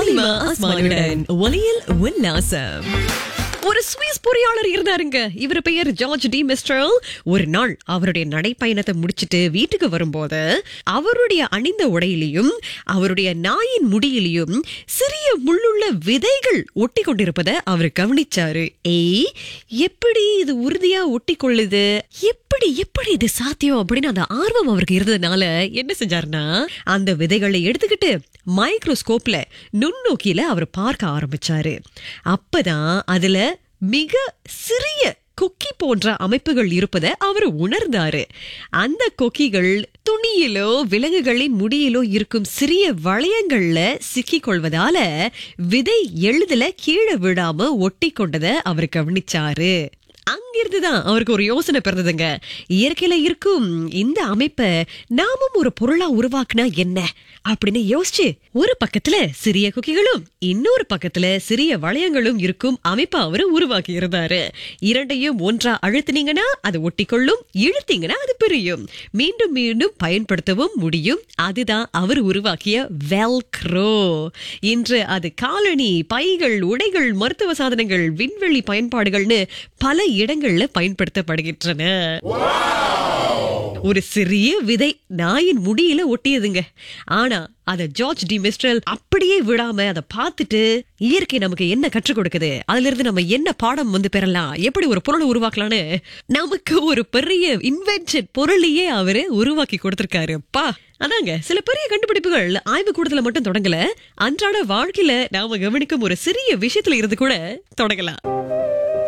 ஹலிமா அஸ்மானுடன் ஒலியில் உல்லாசம் ஒரு சுவிஸ் பொறியாளர் இருந்தாருங்க இவர் பெயர் ஜார்ஜ் டி மிஸ்ட்ரல் ஒரு நாள் அவருடைய நடைப்பயணத்தை முடிச்சிட்டு வீட்டுக்கு வரும்போது அவருடைய அணிந்த உடையிலையும் அவருடைய நாயின் முடியிலையும் சிறிய முள்ளுள்ள விதைகள் ஒட்டி கொண்டிருப்பதை அவர் கவனிச்சாரு ஏய் எப்படி இது உறுதியா ஒட்டி கொள்ளுது எப்படி எப்படி இது சாத்தியம் அப்படின்னு அந்த ஆர்வம் அவருக்கு இருந்ததுனால என்ன செஞ்சாருன்னா அந்த விதைகளை எடுத்துக்கிட்டு மைக்ரோஸ்கோப்ல நுண்ணோக்கியில அவர் பார்க்க ஆரம்பிச்சாரு அப்பதான் அதுல மிக சிறிய கொக்கி போன்ற அமைப்புகள் இருப்பதை அவர் உணர்ந்தாரு அந்த கொக்கிகள் துணியிலோ விலங்குகளின் முடியிலோ இருக்கும் சிறிய வளையங்கள்ல சிக்கிக் கொள்வதால விதை எளிதில கீழே விடாம ஒட்டி கொண்டதை அவர் கவனிச்சாரு அங்கிருந்துதான் அவருக்கு ஒரு யோசனை பிறந்ததுங்க இயற்கையில இருக்கும் இந்த அமைப்பை நாமும் ஒரு பொருளா உருவாக்குனா என்ன அப்படின்னு யோசிச்சு ஒரு பக்கத்துல சிறிய குக்கிகளும் இன்னொரு பக்கத்துல சிறிய வளையங்களும் இருக்கும் அமைப்பை அவரு உருவாக்கி இருந்தாரு இரண்டையும் ஒன்றா அழுத்தினீங்கன்னா அது ஒட்டிக்கொள்ளும் இழுத்தீங்கன்னா அது பிரியும் மீண்டும் மீண்டும் பயன்படுத்தவும் முடியும் அதுதான் அவர் உருவாக்கிய வெல்க்ரோ இன்று அது காலணி பைகள் உடைகள் மருத்துவ சாதனங்கள் விண்வெளி பயன்பாடுகள்னு பல இடங்கள்ல பயன்படுத்தப்படுகின்றன ஒரு சிறிய விதை நாயின் முடியில ஒட்டியதுங்க ஆனா அத ஜார்ஜ் டி மிஸ்ட்ரல் அப்படியே விடாம அதை பார்த்துட்டு இயற்கை நமக்கு என்ன கற்றுக் கொடுக்குது அதுல இருந்து நம்ம என்ன பாடம் வந்து பெறலாம் எப்படி ஒரு பொருளை உருவாக்கலாம்னு நமக்கு ஒரு பெரிய இன்வென்ஷன் பொருளையே அவரு உருவாக்கி கொடுத்திருக்காரு அப்பா அதாங்க சில பெரிய கண்டுபிடிப்புகள் ஆய்வு கூடத்துல மட்டும் தொடங்கல அன்றாட வாழ்க்கையில நாம கவனிக்கும் ஒரு சிறிய விஷயத்துல இருந்து கூட தொடங்கலாம்